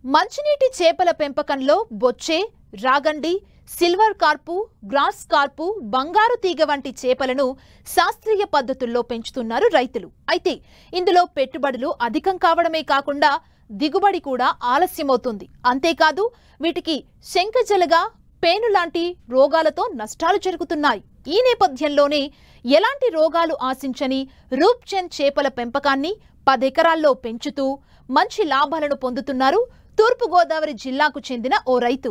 మంచినీటి చేపల పెంపకంలో బొచ్చే రాగండి సిల్వర్ కార్పు గ్రాస్ కార్పు బంగారు తీగ వంటి చేపలను శాస్త్రీయ పద్ధతుల్లో పెంచుతున్నారు రైతులు అయితే ఇందులో పెట్టుబడులు అధికం కావడమే కాకుండా దిగుబడి కూడా ఆలస్యమవుతుంది అంతేకాదు వీటికి శంఖజలగా పేను లాంటి రోగాలతో నష్టాలు జరుగుతున్నాయి ఈ నేపథ్యంలోనే ఎలాంటి రోగాలు ఆశించని రూప్చంద్ చేపల పెంపకాన్ని పదెకరాల్లో పెంచుతూ మంచి లాభాలను పొందుతున్నారు తూర్పుగోదావరి జిల్లాకు చెందిన ఓ రైతు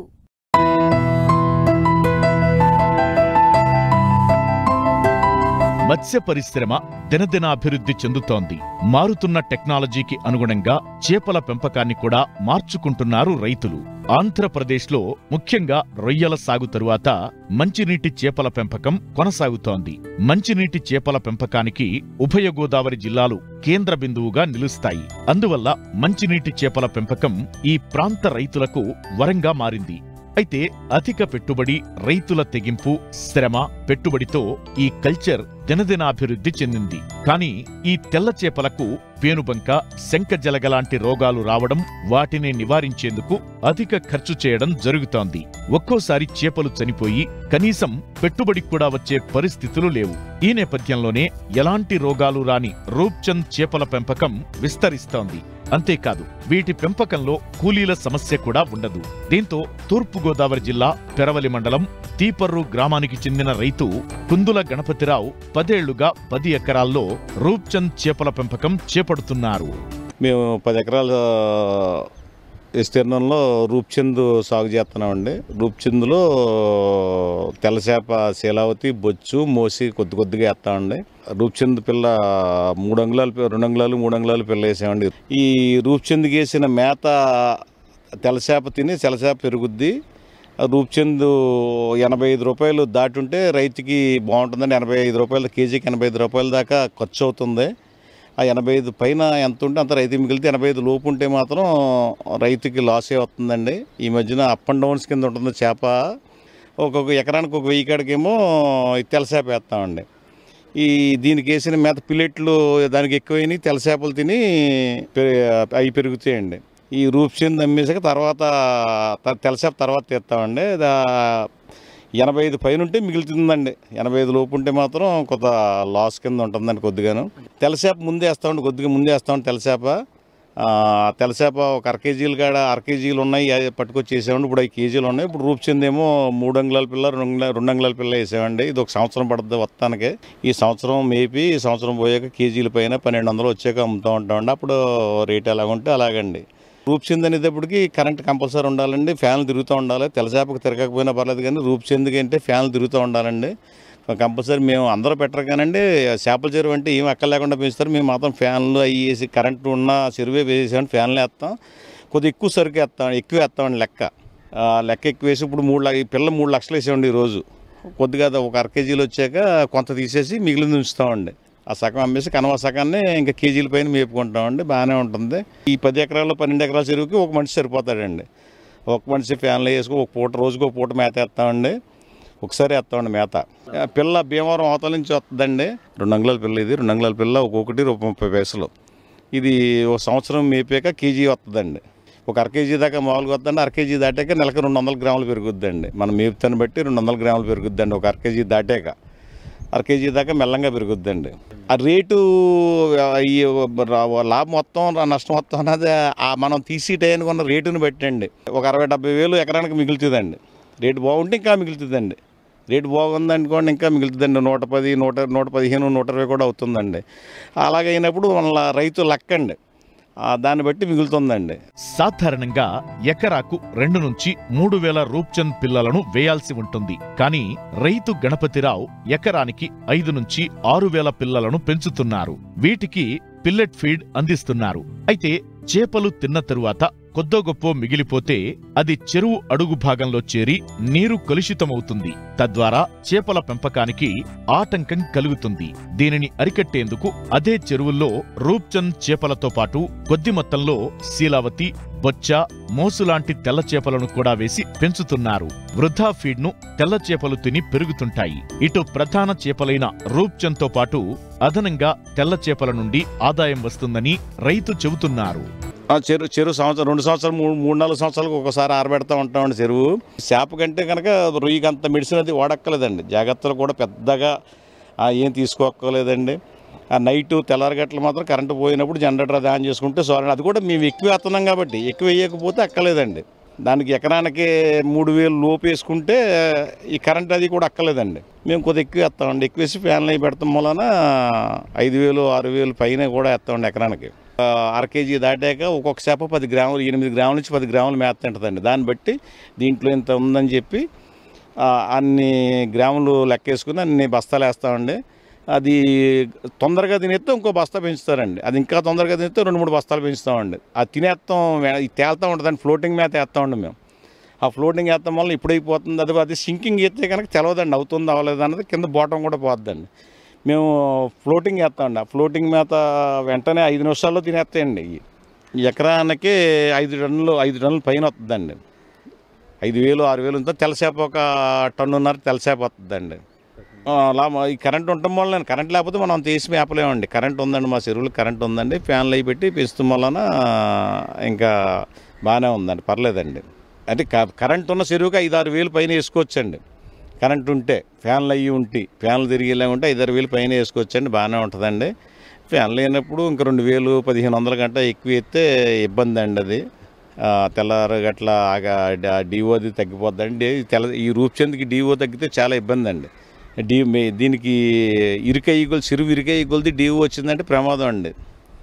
మత్స్య పరిశ్రమ దినదినాభివృద్ధి చెందుతోంది మారుతున్న టెక్నాలజీకి అనుగుణంగా చేపల పెంపకాన్ని కూడా మార్చుకుంటున్నారు రైతులు ఆంధ్రప్రదేశ్లో ముఖ్యంగా రొయ్యల సాగు తరువాత మంచినీటి చేపల పెంపకం కొనసాగుతోంది మంచినీటి చేపల పెంపకానికి ఉభయ గోదావరి జిల్లాలు కేంద్ర బిందువుగా నిలుస్తాయి అందువల్ల మంచినీటి చేపల పెంపకం ఈ ప్రాంత రైతులకు వరంగా మారింది అయితే అధిక పెట్టుబడి రైతుల తెగింపు శ్రమ పెట్టుబడితో ఈ కల్చర్ దినదినాభివృద్ధి చెందింది కానీ ఈ తెల్ల చేపలకు పేనుబంక శంఖజలగలాంటి రోగాలు రావడం వాటిని నివారించేందుకు అధిక ఖర్చు చేయడం జరుగుతోంది ఒక్కోసారి చేపలు చనిపోయి కనీసం పెట్టుబడి కూడా వచ్చే పరిస్థితులు లేవు ఈ నేపథ్యంలోనే ఎలాంటి రోగాలు రాని రూప్చంద్ చేపల పెంపకం విస్తరిస్తోంది అంతేకాదు వీటి పెంపకంలో కూలీల సమస్య కూడా ఉండదు దీంతో తూర్పుగోదావరి జిల్లా పెరవలి మండలం తీపర్రు గ్రామానికి చెందిన రైతు కుందుల గణపతిరావు పదేళ్లుగా పది ఎకరాల్లో రూప్చంద్ చేపల పెంపకం చేపడుతున్నారు మేము పది ఎకరాల విస్తీర్ణంలో రూప్చంద్ సాగు చేస్తున్నామండి రూప్చందులో తెల్లచేప శీలావతి బొచ్చు మోసి కొద్ది కొద్దిగా వేస్తామండి రూప్చంద్ పిల్ల మూడు అంగుళాలు పి- రెండు అంగుళాలు మూడు అంగుళాలు పిల్ల వేసామండి ఈ రూప్చంద్కి వేసిన మేత తెల్లచేప తిని తెల్లచేప పెరుగుద్ది ఆ రూప్చంద్ ఎనభై ఐదు రూపాయలు దాటుంటే రైతుకి బాగుంటుందండి ఎనభై ఐదు రూపాయలు కేజీకి ఎనభై ఐదు రూపాయల దాకా ఖర్చు అవుతుంది ఆ ఎనభై ఐదు పైన ఎంత ఉంటే అంత రైతు మిగిలితే ఎనభై ఐదు లోపు ఉంటే మాత్రం రైతుకి లాసే వస్తుందండి ఈ మధ్యన అప్ అండ్ డౌన్స్ కింద ఉంటుంది చేప ఒక్కొక్క ఎకరానికి ఒక వెయ్యి కాడికేమో తెల్లచేప వేస్తామండి ఈ దీనికి వేసిన మేత పిల్లెట్లు దానికి ఎక్కువైనాయి తెల్లచేపలు తిని పె- అవి పెరుగుతాయండి ఈ రూప్సింది అమ్మేసాక తర్వాత త- తెల్లచేప తర్వాత తీస్తామండి దా- ఎనభై ఐదు పైన ఉంటే మిగులుతుందండి ఎనభై ఐదు లోపు ఉంటే మాత్రం కొంత లాస్ కింద ఉంటుందండి కొద్దిగాను తెల్లచేప ముందే వేస్తామండి కొద్దిగా ముందే వేస్తామండి తెల్లచేప ఆ, తెల్లచేప ఒక అర కేజీలు కాడ అర కేజీలు ఉన్నాయి అవి పట్టుకొచ్చి వేసామండి ఇప్పుడు ఐదు కేజీలు ఉన్నాయి ఇప్పుడు రూప్చింది ఏమో మూడు అంగుళాల పిల్ల రెండు అంగుళాల- రెండు అంగుళాల పిల్ల వేసామండి ఇది ఒక సంవత్సరం పడుతుంది వస్తానికి ఈ సంవత్సరం మేపి ఈ సంవత్సరం పోయాక కేజీల పైన పన్నెండు వందలు వచ్చాక అమ్ముతూ ఉంటామండి అప్పుడు రేట్ ఎలాగుంటే అలాగండి రూప్చింది అనేటప్పటికి కరెంట్ కంపల్సరీ ఉండాలండి ఫ్యాన్లు తిరుగుతూ ఉండాలి తెల్లచేపకు తిరగకపోయినా పర్లేదు కానీ రూప్చిందికి అంటే ఫ్యాన్లు తిరుగుతూ ఉండాలండి కంపల్సరీ మేము అందరూ పెట్టరు కానండి చేపల చెరువు అంటే ఏం ఎక్కడ లేకుండా పెంచుతారు మేము మాత్రం ఫ్యాన్లు అవి వేసి కరెంటు ఉన్న చెరువే వేసేసామండి ఫ్యాన్లు వేస్తాం కొద్దిగా ఎక్కువ సరుకు వేస్తాం ఎక్కువ వేస్తామండి లెక్క ఆ, లెక్క ఎక్కువ వేసి ఇప్పుడు మూడు లక్ష- ఈ పిల్ల మూడు లక్షలు వేసామండి ఈరోజు కొద్దిగా అది ఒక అర కేజీలు వచ్చాక కొంత తీసేసి మిగిలింది ఉంచుతామండి ఆ సగం అమ్మేసి కనవ సగాన్ని ఇంకా కేజీల పైన మేపుకుంటామండి బాగానే ఉంటుంది ఈ పది ఎకరాల్లో పన్నెండు ఎకరాల చెరువుకి ఒక మనిషి సరిపోతాడండి ఒక మనిషి ఫ్యాన్లు వేసుకు ఒక పూట రోజుకి ఒక పూట మేత వేస్తామండి ఒకసారి వేస్తామండి మేత ఆ పిల్ల భీమవరం అవతల నుంచి వస్తుందండి రెండు అంగుళాల పిల్ల ఇది రెండు అంగుళాల పిల్ల ఒక్కొక్కటి రూపాయి ముప్పై పైసలు ఇది ఒక సంవత్సరం మేపాక కేజీ వస్తుందండి ఒక అర కేజీ దాకా మామూలుగా వస్తుందండి అర కేజీ దాటాక నెలకు రెండు వందల గ్రాములు పెరుగుద్దండి మనం మేపుతాన్ని బట్టి రెండు వందల గ్రాములు పెరుగుద్దండి ఒక అర కేజీ దాటాక అర కేజీ దాకా మెల్లంగా పెరుగుద్దండి ఆ రేటు ఆ, ఈ రా- లాభం మొత్తం రా- నష్టం మొత్తం అన్నది ఆ మనం తీసి టైంకి ఉన్న రేటుని బట్టి అండి ఒక అరవై డెబ్బై వేలు ఎకరానికి మిగులుతుందండి రేటు బాగుంటే ఇంకా మిగులుతుందండి రేటు బాగుంది అనుకోండి ఇంకా మిగులుతుందండి నూట పది నూట నూట పదిహేను నూట ఇరవై కూడా అవుతుందండి అలాగైనప్పుడు మన రైతు లక్కండి ఆ, దాన్ని బట్టి మిగులుతుందండి సాధారణంగా ఎకరాకు రెండు నుంచి మూడు వేల రూప్చంద్ పిల్లలను వేయాల్సి ఉంటుంది కానీ రైతు గణపతిరావు ఎకరానికి ఐదు నుంచి ఆరు వేల పిల్లలను పెంచుతున్నారు వీటికి పిల్లెట్ ఫీడ్ అందిస్తున్నారు అయితే చేపలు తిన్న తరువాత కొద్దో గొప్ప మిగిలిపోతే అది చెరువు అడుగు భాగంలో చేరి నీరు కలుషితమవుతుంది తద్వారా చేపల పెంపకానికి ఆటంకం కలుగుతుంది దీనిని అరికట్టేందుకు అదే చెరువుల్లో రూప్చంద్ చేపలతో పాటు కొద్ది మొత్తంలో శీలావతి బొచ్చ మోసులాంటి తెల్ల చేపలను కూడా వేసి పెంచుతున్నారు వృధా ఫీడ్ను తెల్ల చేపలు తిని పెరుగుతుంటాయి ఇటు ప్రధాన చేపలైన రూప్చంద్ తో పాటు అదనంగా తెల్ల చేపల నుండి ఆదాయం వస్తుందని రైతు చెబుతున్నారు ఆ చెరువు చెరువు సంవత్సరం రెండు సంవత్సరాలు మూడు మూడు నాలుగు సంవత్సరాలకు ఒకసారి ఆరబెడతా ఉంటామండి చెరువు చేప కంటే కనుక రొయ్యికి అంత మెడిసిన్ అది వాడక్కలేదండి జాగ్రత్తలు కూడా పెద్దగా ఆ, ఏం తీసుకోక్కర్లేదండి ఆ నైట్ తెల్లారగట్లు మాత్రం కరెంటు పోయినప్పుడు జనరేటర్ అది ఆన్ చేసుకుంటే సారీ అది కూడా మేము ఎక్కువ వేస్తున్నాం కాబట్టి ఎక్కువ వేయకపోతే అక్కలేదండి దానికి ఎకరానికి మూడు వేలు లోపు వేసుకుంటే ఈ కరెంట్ అది కూడా అక్కలేదండి మేము కొద్దిగా ఎక్కువ వేస్తామండి ఎక్కువ వేసి ఫ్యాన్లు అవి పెడతాం వలన ఐదు వేలు ఆరు వేలు పైన కూడా వేస్తామండి ఎకరానికి ఆ, అర కేజీ దాటాక ఒక్కొక్క చేప పది గ్రాములు ఎనిమిది గ్రాముల నుంచి పది గ్రాములు మేత తింటుందండి దాన్ని బట్టి దీంట్లో ఇంత ఉందని చెప్పి ఆ, అన్ని గ్రాములు లెక్కేసుకుని అన్ని బస్తాలు వేస్తామండి అది తొందరగా తినేస్తే ఇంకో బస్తా పెంచుతారండి అది ఇంకా తొందరగా తినేస్తే రెండు మూడు బస్తాలు పెంచుతామండి అది తినేస్తాం వే- ఇది తేలుతూ ఉంటుందండి ఫ్లోటింగ్ మేత వేస్తామండి మేము ఆ ఫ్లోటింగ్ వేస్తాం వల్ల ఇప్పుడు అయిపోతుంది అది అది సింకింగ్ ఎత్తే కనుక తెలవదండి అవుతుంది అవ్వలేదు అన్నది కింద బాటం కూడా పోద్దండి మేము ఫ్లోటింగ్ వేస్తామండి ఆ ఫ్లోటింగ్ మేత వెంటనే ఐదు నిమిషాల్లో తినేస్తాయండి ఇవి. ఈ ఎకరానికి ఐదు టన్నులు ఐదు టన్నులు పైన వస్తుందండి ఐదు వేలు ఆరు వేలు ఉంటే తెల్లసేప ఒక టన్నున్నర తెల్లసేప వస్తుందండి ఆ, అలా మా- ఈ కరెంట్ ఉండటం వల్ల కరెంట్ లేకపోతే మనం అంత వేసి మేపలేమండి కరెంట్ ఉందండి మా చెరువులు కరెంట్ ఉందండి ఫ్యాన్లు అవి పెట్టి పెంచడం వలన ఇంకా బాగానే ఉందండి పర్లేదండి అంటే క- కరెంట్ ఉన్న చెరువుకి ఐదు ఆరు వేలు పైన వేసుకోవచ్చండి కరెంట్ ఉంటే ఫ్యాన్లు అయ్యి ఉంటే ఫ్యాన్లు తిరిగేలా ఉంటే ఐదు ఆరు వేలు పైన వేసుకోవచ్చండి బాగానే ఉంటుందండి ఫ్యాన్లు లేనప్పుడు ఇంక రెండు వేలు పదిహేను వందల గంట ఎక్కువ ఎత్తే ఇబ్బంది అండి అది ఆ, తెల్లారు గట్ల ఆగా డిఓది తగ్గిపోద్దండి తెల్ల ఈ రూప్చంద్కి డిఓ తగ్గితే చాలా ఇబ్బంది అండి డి మే- దీనికి ఇరుక ఈగలు చెరువు ఇరుక ఈగలది డిఓ వచ్చిందంటే ప్రమాదం అండి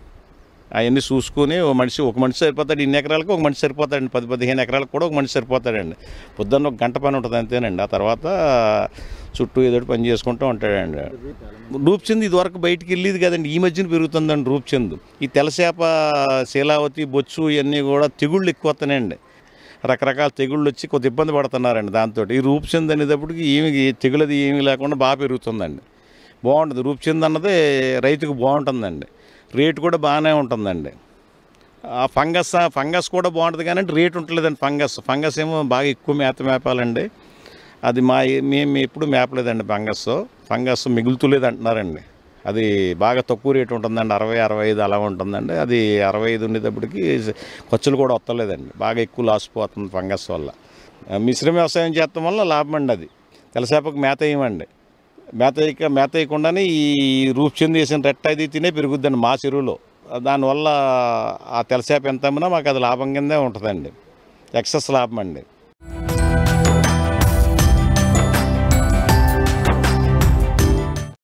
అవన్నీ చూసుకొని ఒక మనిషి ఒక మనిషి సరిపోతాడు ఇన్ని ఎకరాలకు ఒక మనిషి సరిపోతాడండి పది పదిహేను ఎకరాలకు కూడా ఒక మనిషి సరిపోతాడండి పొద్దున్న ఒక గంట పని ఉంటుంది అంతేనండి ఆ తర్వాత చుట్టూ ఏదో ఒకటి పని చేసుకుంటూ ఉంటాడండి రూప్చంద్ ఇది వరకు బయటికి వెళ్ళేది కదండి ఈ మధ్యన పెరుగుతుందండి రూప్చంద్ ఈ తెల్లసేప శీలావతి బొచ్చు ఇవన్నీ కూడా తెగుళ్ళు ఎక్కువ వస్తున్నాయండి రకరకాల తెగుళ్ళు వచ్చి కొద్ది ఇబ్బంది పడుతున్నారండి దాంతో ఈ రూప్చంద్ అనేటప్పటికి ఏమి తెగులది ఏమీ లేకుండా బాగా పెరుగుతుందండి బాగుంటుంది రూప్చంద్ అన్నది రైతుకు బాగుంటుందండి రేటు కూడా బాగానే ఉంటుందండి ఆ ఫంగస్ ఫంగస్ కూడా బాగుంటుంది కానీ రేట్ ఉంటలేదండి ఫంగస్ ఫంగస్ ఏమో బాగా ఎక్కువ మేత మేపాలండి అది మా మేము ఎప్పుడు మేపలేదండి ఫంగస్ ఫంగస్ మిగులుతులేదు అంటున్నారండి అది బాగా తక్కువ రేటు ఉంటుందండి అరవై అరవై ఐదు అలా ఉంటుందండి అది అరవై ఐదు ఉండేటప్పటికి ఖర్చులు కూడా వస్తలేదండి బాగా ఎక్కువ లాస్ పోతుంది ఫంగస్ వల్ల ఆ, మిశ్రమ వ్యవసాయం చేస్తాం వల్ల లాభం అండి అది తెలసేపకు మేత వేయమండి మేత వేయక మేత వేయకుండానే ఈ రూప్ చెంది వేసిన రెట్ట అది తినే పెరుగుద్దండి మా చెరువులో దానివల్ల ఆ తెలసేప ఎంత అమ్మినా మాకు అది లాభం కిందే ఉంటుందండి ఎక్సెస్ లాభం అండి